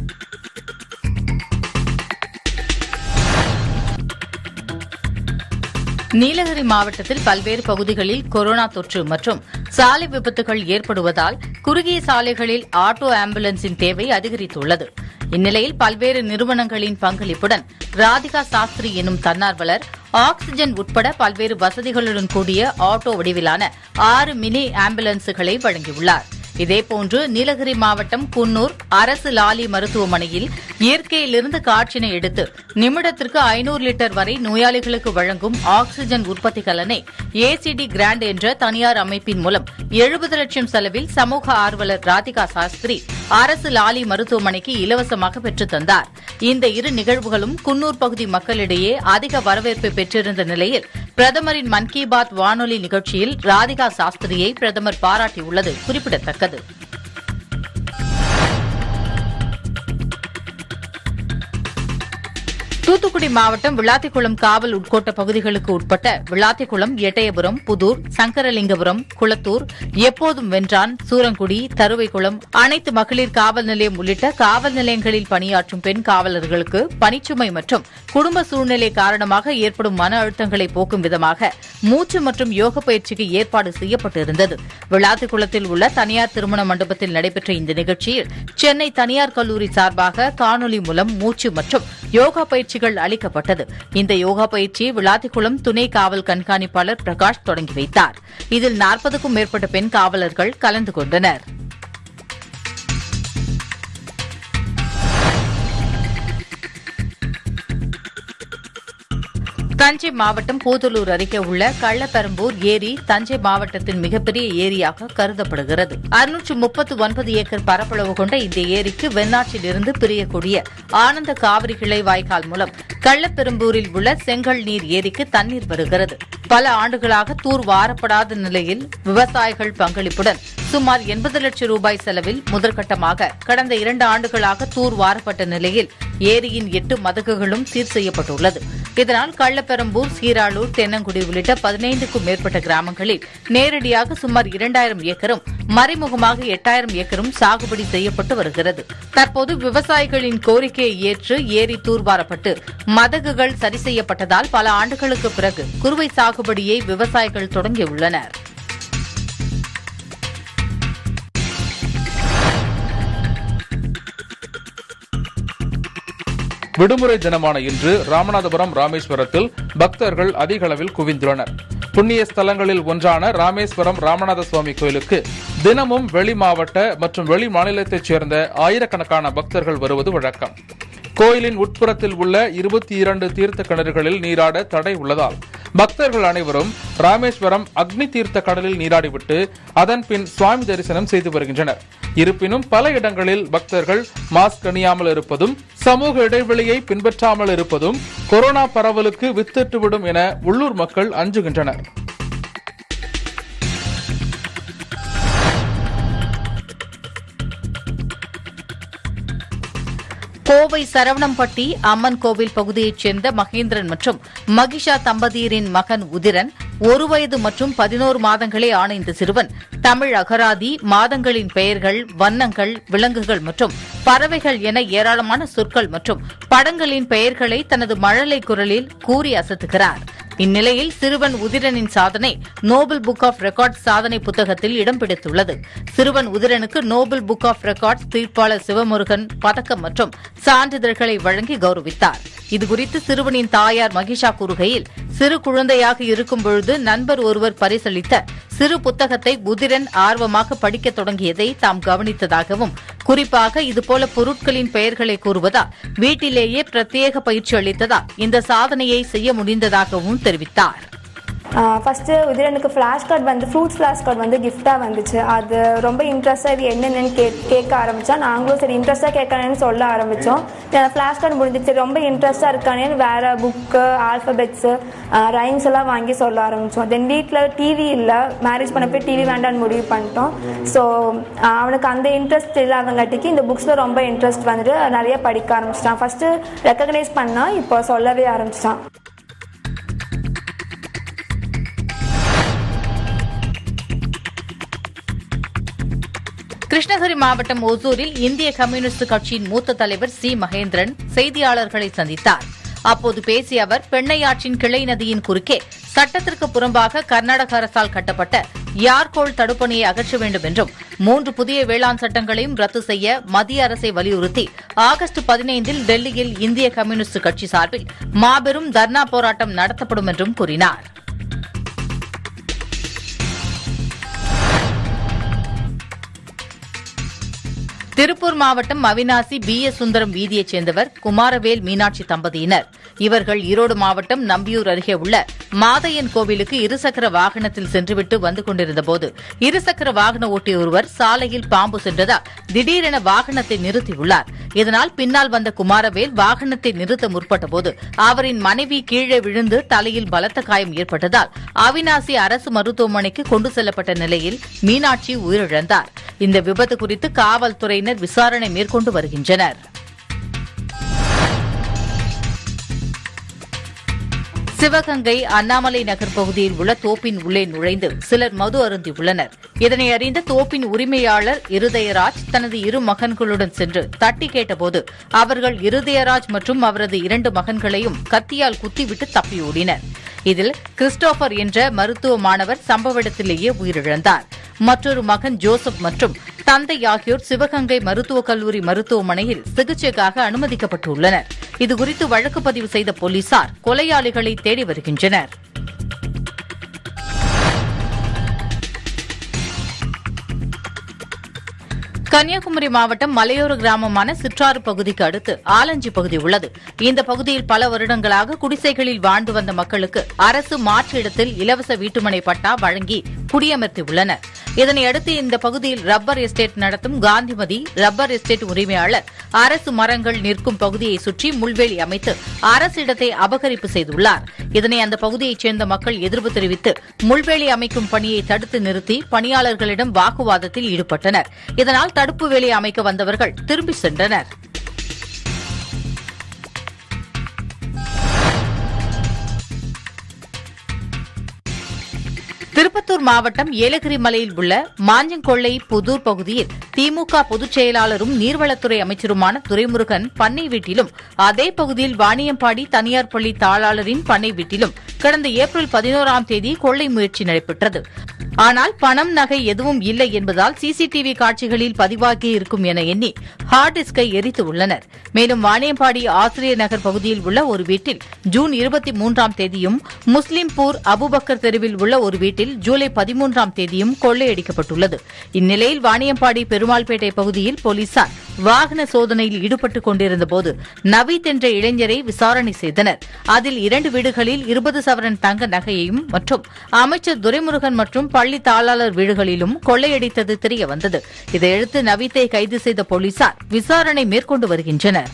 நீலகிரி மாவட்டத்தில் பல்வேறு பகுதிகளில் கொரோனா தொற்று மற்றும் சாலை விபத்துகள் ஏற்படுவதால் குறுகிய சாலைகளில் ஆட்டோ ஆம்புலன்ஸின் தேவை அதிகரித்துள்ளது இந்நிலையில் பல்வேறு நிறுவனங்களின் பங்களிப்புடன் ராதிகா சாஸ்திரி எனும் தன்னார்வலர் ஆக்ஸிஜன் உட்பட பல்வேறு வசதிகளுடன் கூடிய ஆட்டோ வடிவிலான ஆறு மினி ஆம்புலன்ஸுகளை வழங்கியுள்ளார் இதேபோன்று நீலகிரி மாவட்டம் குன்னூர் அரசு லாலி மருத்துவமனையில் இயற்கையிலிருந்து காற்றினை எடுத்து நிமிடத்திற்கு ஐநூறு லிட்டர் வரை நோயாளிகளுக்கு வழங்கும் ஆக்ஸிஜன் உற்பத்தி கலனை ஏசிடி கிராண்ட் என்ற தனியார் அமைப்பின் மூலம் எழுபது லட்சம் செலவில் சமூக ஆர்வலர் ராதிகா சாஸ்திரி அரசு லாலி மருத்துவமனைக்கு இலவசமாக பெற்றுத் தந்தார் இந்த இரு நிகழ்வுகளும் குன்னூர் பகுதி மக்களிடையே அதிக வரவேற்பை பெற்றிருந்த நிலையில் பிரதமரின் மன் கி பாத் வானொலி நிகழ்ச்சியில் ராதிகா சாஸ்திரியை பிரதமர் பாராட்டியுள்ளது குறிப்பிடத்தக்கது தூத்துக்குடி மாவட்டம் விளாத்திக்குளம் காவல் உட்கோட்ட பகுதிகளுக்கு உட்பட்ட விளாத்திக்குளம் எட்டயபுரம் புதூர் சங்கரலிங்கபுரம் குளத்தூர் எப்போதும் வென்றான் சூரங்குடி தருவைக்குளம் அனைத்து மகளிர் காவல் நிலையம் உள்ளிட்ட காவல் நிலையங்களில் பணியாற்றும் பெண் காவலர்களுக்கு பணிச்சுமை மற்றும் குடும்ப சூழ்நிலை காரணமாக ஏற்படும் மன அழுத்தங்களை போக்கும் விதமாக மூச்சு மற்றும் யோக பயிற்சிக்கு ஏற்பாடு செய்யப்பட்டிருந்தது விளாத்திக்குளத்தில் உள்ள தனியார் திருமண மண்டபத்தில் நடைபெற்ற இந்த நிகழ்ச்சியில் சென்னை தனியார் கல்லூரி சார்பாக காணொலி மூலம் மூச்சு மற்றும் யோகா பயிற்சிகள் அளிக்கப்பட்டது இந்த யோகா பயிற்சியை விளாத்திக்குளம் துணை காவல் கண்காணிப்பாளர் பிரகாஷ் தொடங்கி வைத்தார் இதில் நாற்பதுக்கும் மேற்பட்ட பெண் காவலர்கள் கலந்து கொண்டனர் தஞ்சை மாவட்டம் பூதலூர் அருகே உள்ள கள்ளப்பெரம்பூர் ஏரி தஞ்சை மாவட்டத்தின் மிகப்பெரிய ஏரியாக கருதப்படுகிறது அறுநூற்று முப்பத்து ஒன்பது ஏக்கர் பரப்பளவு கொண்ட இந்த ஏரிக்கு வெண்ணாற்றில் இருந்து பிரியக்கூடிய ஆனந்த காவிரி கிளை வாய்க்கால் மூலம் கள்ளப்பெரும்பூரில் உள்ள செங்கல் நீர் ஏரிக்கு தண்ணீர் வருகிறது பல ஆண்டுகளாக தூர் வாரப்படாத நிலையில் விவசாயிகள் பங்களிப்புடன் சுமார் எண்பது லட்சம் ரூபாய் செலவில் முதற்கட்டமாக கடந்த இரண்டு ஆண்டுகளாக தூர் வாரப்பட்ட நிலையில் ஏரியின் எட்டு மதகுகளும் சீர் செய்யப்பட்டுள்ளது இதனால் கள்ளப்பெரம்பூர் சீராளூர் தென்னங்குடி உள்ளிட்ட பதினைந்துக்கும் மேற்பட்ட கிராமங்களில் நேரடியாக சுமார் இரண்டாயிரம் ஏக்கரும் மறைமுகமாக எட்டாயிரம் ஏக்கரும் சாகுபடி செய்யப்பட்டு வருகிறது தற்போது விவசாயிகளின் கோரிக்கையை ஏற்று ஏரி தூர்வாரப்பட்டு மதகுகள் சரி செய்யப்பட்டதால் பல ஆண்டுகளுக்கு பிறகு குறுவை சாகுபடியை விவசாயிகள் தொடங்கியுள்ளனர் விடுமுறை தினமான இன்று ராமநாதபுரம் ராமேஸ்வரத்தில் பக்தர்கள் அதிக அளவில் குவிந்துள்ளனர் புண்ணிய ஸ்தலங்களில் ஒன்றான ராமேஸ்வரம் ராமநாத சுவாமி கோயிலுக்கு தினமும் வெளி மாவட்ட மற்றும் வெளி மாநிலத்தைச் சேர்ந்த ஆயிரக்கணக்கான பக்தர்கள் வருவது வழக்கம் கோயிலின் உட்புறத்தில் உள்ள இருபத்தி இரண்டு தீர்த்த கிணறுகளில் நீராட தடை உள்ளதால் பக்தர்கள் அனைவரும் ராமேஸ்வரம் அக்னி தீர்த்த கடலில் நீராடிவிட்டு அதன் பின் சுவாமி தரிசனம் செய்து வருகின்றனர் இருப்பினும் பல இடங்களில் பக்தர்கள் மாஸ்க் அணியாமல் இருப்பதும் சமூக இடைவெளியை பின்பற்றாமல் இருப்பதும் கொரோனா பரவலுக்கு வித்திட்டுவிடும் என உள்ளூர் மக்கள் அஞ்சுகின்றனர் கோவை சரவணம்பட்டி அம்மன் கோவில் பகுதியைச் சேர்ந்த மகேந்திரன் மற்றும் மகிஷா தம்பதியரின் மகன் உதிரன் ஒரு வயது மற்றும் பதினோரு மாதங்களே ஆன இந்த சிறுவன் தமிழ் அகராதி மாதங்களின் பெயர்கள் வண்ணங்கள் விலங்குகள் மற்றும் பறவைகள் என ஏராளமான சொற்கள் மற்றும் படங்களின் பெயர்களை தனது மழலை குரலில் கூறி அசத்துகிறார் இந்நிலையில் சிறுவன் உதிரனின் சாதனை நோபல் புக் ஆஃப் ரெக்கார்ட்ஸ் சாதனை புத்தகத்தில் இடம் பிடித்துள்ளது சிறுவன் உதிரனுக்கு நோபல் புக் ஆஃப் ரெக்கார்ட்ஸ் தீர்ப்பாளர் சிவமுருகன் பதக்கம் மற்றும் சான்றிதழ்களை வழங்கி கௌரவித்தார் இதுகுறித்து சிறுவனின் தாயார் மகிஷா கூறுகையில் சிறு குழந்தையாக இருக்கும் பொழுது நண்பர் ஒருவர் பரிசளித்த சிறு புத்தகத்தை உதிரன் ஆர்வமாக படிக்கத் தொடங்கியதை தாம் கவனித்ததாகவும் குறிப்பாக இதுபோல பொருட்களின் பெயர்களை கூறுவதால் வீட்டிலேயே பிரத்யேக பயிற்சி அளித்ததால் இந்த சாதனையை செய்ய முடிந்ததாகவும் தெரிவித்தார் ஃபஸ்ட்டு உதிரனுக்கு ஃப்ளாஷ் கார்டு வந்து ஃப்ரூட்ஸ் ஃப்ளாஷ் கார்டு வந்து கிஃப்டாக வந்துச்சு அது ரொம்ப இன்ட்ரெஸ்ட்டாக இது என்னென்னு கே கேட்க ஆரம்பித்தா நாங்களும் சரி இன்ட்ரெஸ்ட்டாக கேட்கணும்னு சொல்ல ஆரம்பித்தோம் ஃப்ளாஷ் கார்டு முடிஞ்சிச்சு ரொம்ப இன்ட்ரெஸ்ட்டாக இருக்கானேன்னு வேறு புக்கு ஆல்ஃபபெட்ஸு ரைம்ஸ் எல்லாம் வாங்கி சொல்ல ஆரம்பித்தோம் தென் வீட்டில் டிவி இல்லை மேரேஜ் பண்ண போய் டிவி வேண்டாம்னு முடிவு பண்ணிட்டோம் ஸோ அவனுக்கு அந்த இன்ட்ரெஸ்ட் இல்லாதங்காட்டிக்கு இந்த புக்ஸில் ரொம்ப இன்ட்ரெஸ்ட் வந்துட்டு நிறைய படிக்க ஆரம்பிச்சிட்டான் ஃபஸ்ட்டு ரெக்கக்னைஸ் பண்ணால் இப்போ சொல்லவே ஆரம்பிச்சிட்டான் கிருஷ்ணகிரி மாவட்டம் ஒசூரில் இந்திய கம்யூனிஸ்ட் கட்சியின் மூத்த தலைவர் சி மகேந்திரன் செய்தியாளர்களை சந்தித்தார் அப்போது பேசிய அவர் பெண்ணையாற்றின் கிளை நதியின் குறுக்கே சட்டத்திற்கு புறம்பாக கர்நாடக அரசால் கட்டப்பட்ட யார்கோள் தடுப்பணையை அகற்ற வேண்டும் என்றும் மூன்று புதிய வேளாண் சட்டங்களையும் ரத்து செய்ய மத்திய அரசை வலியுறுத்தி ஆகஸ்ட் பதினைந்தில் டெல்லியில் இந்திய கம்யூனிஸ்ட் கட்சி சார்பில் மாபெரும் தர்ணா போராட்டம் நடத்தப்படும் என்றும் கூறினார் திருப்பூர் மாவட்டம் அவினாசி பி எஸ் சுந்தரம் வீதியைச் சேர்ந்தவர் குமாரவேல் மீனாட்சி தம்பதியினர் இவர்கள் ஈரோடு மாவட்டம் நம்பியூர் அருகே உள்ள மாதையன் கோவிலுக்கு இருசக்கர வாகனத்தில் சென்றுவிட்டு வந்து கொண்டிருந்தபோது இருசக்கர வாகன ஓட்டி ஒருவர் சாலையில் பாம்பு சென்றதால் திடீரென வாகனத்தை நிறுத்தியுள்ளார் இதனால் பின்னால் வந்த குமாரவேல் வாகனத்தை நிறுத்த முற்பட்டபோது அவரின் மனைவி கீழே விழுந்து தலையில் பலத்த காயம் ஏற்பட்டதால் அவினாசி அரசு மருத்துவமனைக்கு கொண்டு செல்லப்பட்ட நிலையில் மீனாட்சி உயிரிழந்தார் இந்த விபத்து குறித்து காவல்துறையினர் விசாரணை மேற்கொண்டு வருகின்றனர் சிவகங்கை அண்ணாமலை நகர் பகுதியில் உள்ள தோப்பின் உள்ளே நுழைந்து சிலர் மது அருந்தியுள்ளனர் இதனை அறிந்த தோப்பின் உரிமையாளர் இருதயராஜ் தனது இரு மகன்களுடன் சென்று தட்டி கேட்டபோது அவர்கள் இருதயராஜ் மற்றும் அவரது இரண்டு மகன்களையும் கத்தியால் குத்திவிட்டு தப்பியோடினர் இதில் கிறிஸ்டோபர் என்ற மருத்துவ மாணவர் சம்பவ இடத்திலேயே உயிரிழந்தார் மற்றொரு மகன் ஜோசப் மற்றும் தந்தை ஆகியோர் சிவகங்கை மருத்துவக் கல்லூரி மருத்துவமனையில் சிகிச்சைக்காக அனுமதிக்கப்பட்டுள்ளனர் இதுகுறித்து வழக்கு பதிவு செய்த போலீசார் கொலையாளிகளை தேடி வருகின்றனர் கன்னியாகுமரி மாவட்டம் மலையோர கிராமமான சிற்றாறு பகுதிக்கு அடுத்து ஆலஞ்சி பகுதி உள்ளது இந்த பகுதியில் பல வருடங்களாக குடிசைகளில் வாழ்ந்து வந்த மக்களுக்கு அரசு மாற்று இடத்தில் இலவச வீட்டுமனை பட்டா வழங்கி குடியமர்த்தியுள்ளனர் இதனையடுத்து இந்த பகுதியில் ரப்பர் எஸ்டேட் நடத்தும் காந்திமதி ரப்பர் எஸ்டேட் உரிமையாளர் அரசு மரங்கள் நிற்கும் பகுதியை சுற்றி முள்வேலி அமைத்து அரசு இடத்தை அபகரிப்பு செய்துள்ளார் இதனை அந்த பகுதியைச் சேர்ந்த மக்கள் எதிர்ப்பு தெரிவித்து முள்வேலி அமைக்கும் பணியை தடுத்து நிறுத்தி பணியாளர்களிடம் வாக்குவாதத்தில் ஈடுபட்டனர் இதனால் தடுப்பு வேலி அமைக்க வந்தவர்கள் திரும்பி சென்றனர் திருப்பத்தூர் மாவட்டம் ஏலகிரி மலையில் உள்ள மாஞ்சங்கொள்ளை புதூர் பகுதியில் திமுக பொதுச் செயலாளரும் நீர்வளத்துறை அமைச்சருமான துரைமுருகன் பண்ணை வீட்டிலும் அதே பகுதியில் வாணியம்பாடி தனியார் பள்ளி தாளாளரின் பண்ணை வீட்டிலும் கடந்த ஏப்ரல் பதினோராம் தேதி கொள்ளை முயற்சி நடைபெற்றது ஆனால் பணம் நகை எதுவும் இல்லை என்பதால் சிசிடிவி காட்சிகளில் பதிவாகி இருக்கும் என எண்ணி ஹார்ட் டிஸ்கை எரித்து உள்ளனர் மேலும் வாணியம்பாடி ஆசிரியர் நகர் பகுதியில் உள்ள ஒரு வீட்டில் ஜூன் இருபத்தி மூன்றாம் தேதியும் முஸ்லிம்பூர் அபுபக்கர் தெருவில் உள்ள ஒரு வீட்டில் ஜூலை பதிமூன்றாம் தேதியும் கொள்ளையடிக்கப்பட்டுள்ளது இந்நிலையில் வாணியம்பாடி பெருமாள்பேட்டை பகுதியில் போலீசார் வாகன சோதனையில் ஈடுபட்டுக் கொண்டிருந்தபோது நவீத் என்ற இளைஞரை விசாரணை செய்தனர் அதில் இரண்டு வீடுகளில் இருபது சவரன் தங்க நகையையும் மற்றும் அமைச்சர் துரைமுருகன் மற்றும் பள்ளி தாளாளர் வீடுகளிலும் கொள்ளையடித்தது தெரியவந்தது இதையடுத்து நவீத்தை கைது செய்த போலீசார் விசாரணை மேற்கொண்டு வருகின்றனர்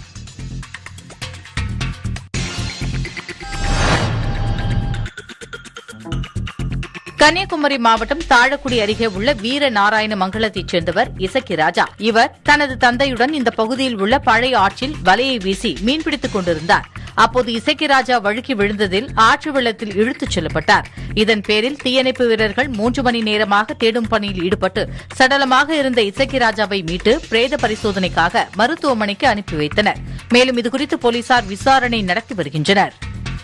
கன்னியாகுமரி மாவட்டம் தாழக்குடி அருகே உள்ள வீர நாராயண மங்கலத்தைச் சேர்ந்தவர் இசக்கி ராஜா இவர் தனது தந்தையுடன் இந்த பகுதியில் உள்ள பழைய ஆற்றில் வலையை வீசி மீன்பிடித்துக் கொண்டிருந்தார் அப்போது இசக்கி ராஜா வழுக்கி விழுந்ததில் ஆற்று வெள்ளத்தில் இழுத்துச் செல்லப்பட்டார் இதன் பேரில் தீயணைப்பு வீரர்கள் மூன்று மணி நேரமாக தேடும் பணியில் ஈடுபட்டு சடலமாக இருந்த இசக்கி ராஜாவை மீட்டு பிரேத பரிசோதனைக்காக மருத்துவமனைக்கு அனுப்பி வைத்தனர் மேலும் இதுகுறித்து போலீசார் விசாரணை நடத்தி வருகின்றனர்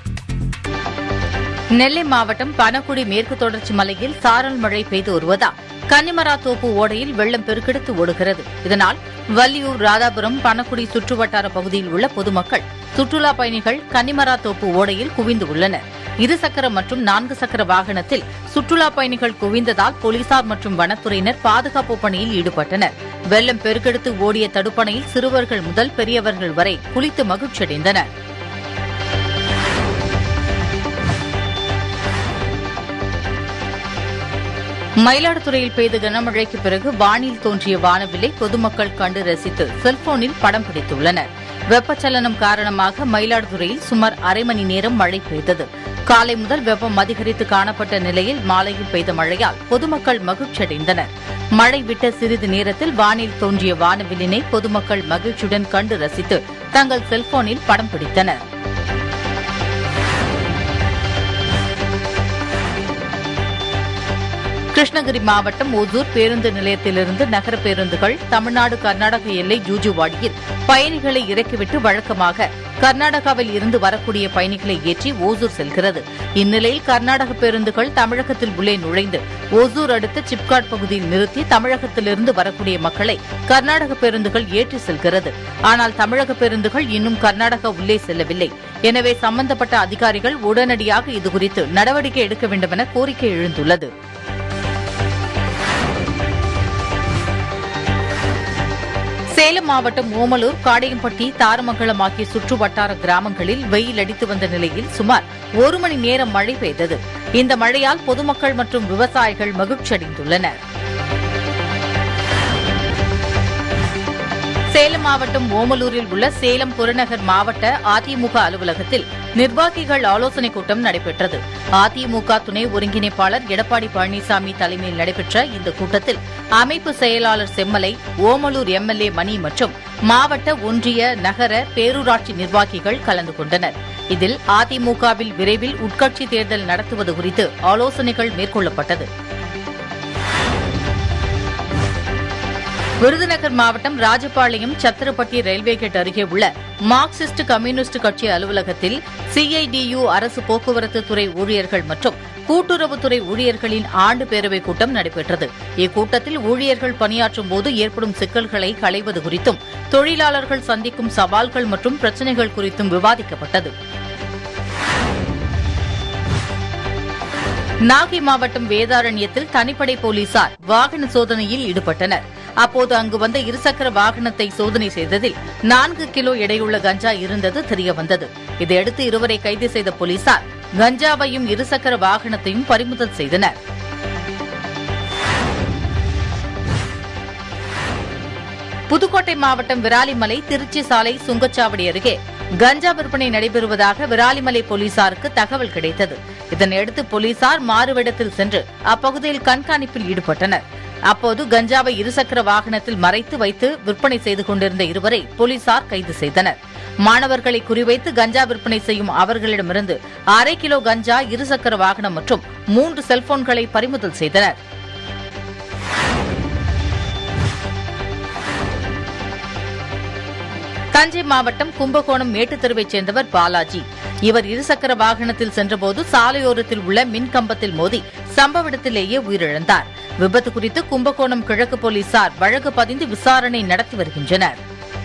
நெல்லை மாவட்டம் பனகுடி மேற்கு தொடர்ச்சி மலையில் சாரல் மழை பெய்து வருவதால் கன்னிமரா தோப்பு ஓடையில் வெள்ளம் பெருக்கெடுத்து ஓடுகிறது இதனால் வள்ளியூர் ராதாபுரம் பனகுடி சுற்றுவட்டார பகுதியில் உள்ள பொதுமக்கள் சுற்றுலா பயணிகள் கன்னிமரா தோப்பு ஓடையில் குவிந்து உள்ளனர் இருசக்கர மற்றும் நான்கு சக்கர வாகனத்தில் சுற்றுலா பயணிகள் குவிந்ததால் போலீசார் மற்றும் வனத்துறையினர் பாதுகாப்பு பணியில் ஈடுபட்டனர் வெள்ளம் பெருக்கெடுத்து ஓடிய தடுப்பணையில் சிறுவர்கள் முதல் பெரியவர்கள் வரை குளித்து மகிழ்ச்சியடைந்தனர் மயிலாடுதுறையில் பெய்த கனமழைக்கு பிறகு வானில் தோன்றிய வானவில்லை பொதுமக்கள் கண்டு ரசித்து செல்போனில் படம் பிடித்துள்ளனர் வெப்பச்சலனம் காரணமாக மயிலாடுதுறையில் சுமார் அரை மணி நேரம் மழை பெய்தது காலை முதல் வெப்பம் அதிகரித்து காணப்பட்ட நிலையில் மாலையில் பெய்த மழையால் பொதுமக்கள் மகிழ்ச்சியடைந்தனர் மழை விட்ட சிறிது நேரத்தில் வானில் தோன்றிய வானவில்லினை பொதுமக்கள் மகிழ்ச்சியுடன் கண்டு ரசித்து தங்கள் செல்போனில் படம் பிடித்தனர் கிருஷ்ணகிரி மாவட்டம் ஒசூர் பேருந்து நிலையத்திலிருந்து நகர பேருந்துகள் தமிழ்நாடு கர்நாடக எல்லை ஜூஜுவாடியில் பயணிகளை இறக்கிவிட்டு வழக்கமாக கர்நாடகாவில் இருந்து வரக்கூடிய பயணிகளை ஏற்றி ஓசூர் செல்கிறது இந்நிலையில் கர்நாடக பேருந்துகள் தமிழகத்தில் உள்ளே நுழைந்து ஓசூர் அடுத்த சிப்காட் பகுதியில் நிறுத்தி தமிழகத்திலிருந்து வரக்கூடிய மக்களை கர்நாடக பேருந்துகள் ஏற்றி செல்கிறது ஆனால் தமிழக பேருந்துகள் இன்னும் கர்நாடகா உள்ளே செல்லவில்லை எனவே சம்பந்தப்பட்ட அதிகாரிகள் உடனடியாக இதுகுறித்து நடவடிக்கை எடுக்க வேண்டுமென கோரிக்கை எழுந்துள்ளது சேலம் மாவட்டம் ஓமலூர் காடையம்பட்டி தாரமங்கலம் ஆகிய சுற்று வட்டார கிராமங்களில் வெயில் அடித்து வந்த நிலையில் சுமார் ஒரு மணி நேரம் மழை பெய்தது இந்த மழையால் பொதுமக்கள் மற்றும் விவசாயிகள் மகிழ்ச்சியடைந்துள்ளனர் சேலம் மாவட்டம் ஓமலூரில் உள்ள சேலம் புறநகர் மாவட்ட அதிமுக அலுவலகத்தில் நிர்வாகிகள் ஆலோசனைக் கூட்டம் நடைபெற்றது அதிமுக துணை ஒருங்கிணைப்பாளர் எடப்பாடி பழனிசாமி தலைமையில் நடைபெற்ற இந்த கூட்டத்தில் அமைப்பு செயலாளர் செம்மலை ஓமலூர் எம்எல்ஏ மணி மற்றும் மாவட்ட ஒன்றிய நகர பேரூராட்சி நிர்வாகிகள் கலந்து கொண்டனர் இதில் அதிமுகவில் விரைவில் உட்கட்சி தேர்தல் நடத்துவது குறித்து ஆலோசனைகள் மேற்கொள்ளப்பட்டது விருதுநகர் மாவட்டம் ராஜபாளையம் சத்திரப்பட்டி ரயில்வே கேட் அருகே உள்ள மார்க்சிஸ்ட் கம்யூனிஸ்ட் கட்சி அலுவலகத்தில் சிஐடியு அரசு போக்குவரத்து துறை ஊழியர்கள் மற்றும் கூட்டுறவுத்துறை ஊழியர்களின் ஆண்டு பேரவைக் கூட்டம் நடைபெற்றது இக்கூட்டத்தில் ஊழியர்கள் பணியாற்றும் போது ஏற்படும் சிக்கல்களை களைவது குறித்தும் தொழிலாளர்கள் சந்திக்கும் சவால்கள் மற்றும் பிரச்சினைகள் குறித்தும் விவாதிக்கப்பட்டது நாகை மாவட்டம் வேதாரண்யத்தில் தனிப்படை போலீசார் வாகன சோதனையில் ஈடுபட்டனர் அப்போது அங்கு வந்த இருசக்கர வாகனத்தை சோதனை செய்ததில் நான்கு கிலோ எடையுள்ள கஞ்சா இருந்தது தெரியவந்தது இதையடுத்து இருவரை கைது செய்த போலீசார் கஞ்சாவையும் இருசக்கர வாகனத்தையும் பறிமுதல் செய்தனர் புதுக்கோட்டை மாவட்டம் விராலிமலை திருச்சி சாலை சுங்கச்சாவடி அருகே கஞ்சா விற்பனை நடைபெறுவதாக விராலிமலை போலீசாருக்கு தகவல் கிடைத்தது இதனையடுத்து போலீசார் மாறுவிடத்தில் சென்று அப்பகுதியில் கண்காணிப்பில் ஈடுபட்டனர் அப்போது கஞ்சாவை இருசக்கர வாகனத்தில் மறைத்து வைத்து விற்பனை செய்து கொண்டிருந்த இருவரை போலீசார் கைது செய்தனர் மாணவர்களை குறிவைத்து கஞ்சா விற்பனை செய்யும் அவர்களிடமிருந்து அரை கிலோ கஞ்சா இருசக்கர வாகனம் மற்றும் மூன்று செல்போன்களை பறிமுதல் செய்தனர் தஞ்சை மாவட்டம் கும்பகோணம் மேட்டுத்தெருவைச் சேர்ந்தவர் பாலாஜி இவர் இருசக்கர வாகனத்தில் சென்றபோது சாலையோரத்தில் உள்ள மின் கம்பத்தில் மோதி சம்பவ இடத்திலேயே உயிரிழந்தார் விபத்து குறித்து கும்பகோணம் கிழக்கு போலீசார் வழக்கு பதிந்து விசாரணை நடத்தி வருகின்றனர்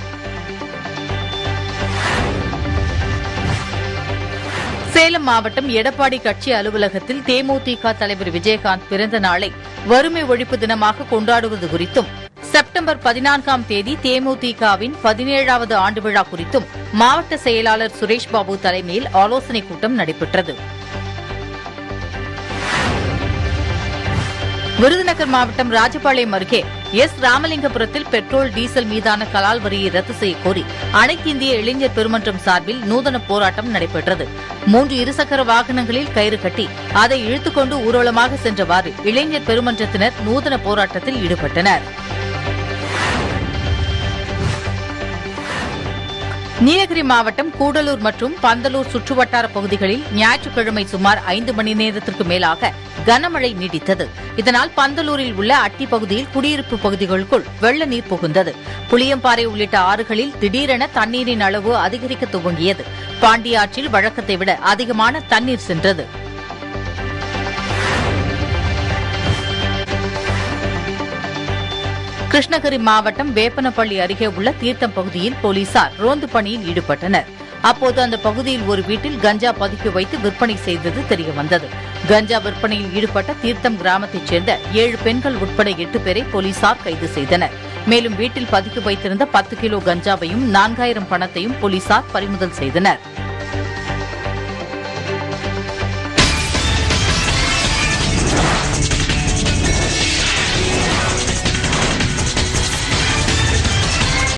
சேலம் மாவட்டம் எடப்பாடி கட்சி அலுவலகத்தில் தேமுதிக தலைவர் விஜயகாந்த் பிறந்த நாளை வறுமை ஒழிப்பு தினமாக கொண்டாடுவது குறித்தும் செப்டம்பர் பதினான்காம் தேதி தேமுதிகவின் பதினேழாவது ஆண்டு விழா குறித்தும் மாவட்ட செயலாளர் சுரேஷ் பாபு தலைமையில் ஆலோசனைக் கூட்டம் நடைபெற்றது விருதுநகர் மாவட்டம் ராஜபாளையம் அருகே எஸ் ராமலிங்கபுரத்தில் பெட்ரோல் டீசல் மீதான கலால் வரியை ரத்து செய்யக் கோரி அனைத்து இந்திய இளைஞர் பெருமன்றம் சார்பில் நூதன போராட்டம் நடைபெற்றது மூன்று இருசக்கர வாகனங்களில் கயிறு கட்டி அதை இழுத்துக்கொண்டு ஊர்வலமாக சென்றவாறு இளைஞர் பெருமன்றத்தினர் நூதன போராட்டத்தில் ஈடுபட்டனர் நீலகிரி மாவட்டம் கூடலூர் மற்றும் பந்தலூர் சுற்றுவட்டார பகுதிகளில் ஞாயிற்றுக்கிழமை சுமார் ஐந்து மணி நேரத்திற்கு மேலாக கனமழை நீடித்தது இதனால் பந்தலூரில் உள்ள அட்டி பகுதியில் குடியிருப்பு பகுதிகளுக்குள் வெள்ள நீர் புகுந்தது புளியம்பாறை உள்ளிட்ட ஆறுகளில் திடீரென தண்ணீரின் அளவு அதிகரிக்க துவங்கியது பாண்டியாற்றில் வழக்கத்தை விட அதிகமான தண்ணீர் சென்றது கிருஷ்ணகிரி மாவட்டம் வேப்பனப்பள்ளி அருகே உள்ள தீர்த்தம் பகுதியில் போலீசார் ரோந்து பணியில் ஈடுபட்டனர் அப்போது அந்த பகுதியில் ஒரு வீட்டில் கஞ்சா பதுக்கி வைத்து விற்பனை செய்தது தெரியவந்தது கஞ்சா விற்பனையில் ஈடுபட்ட தீர்த்தம் கிராமத்தைச் சேர்ந்த ஏழு பெண்கள் உட்பட எட்டு பேரை போலீசார் கைது செய்தனர் மேலும் வீட்டில் பதுக்கி வைத்திருந்த பத்து கிலோ கஞ்சாவையும் நான்காயிரம் பணத்தையும் போலீசார் பறிமுதல் செய்தனர்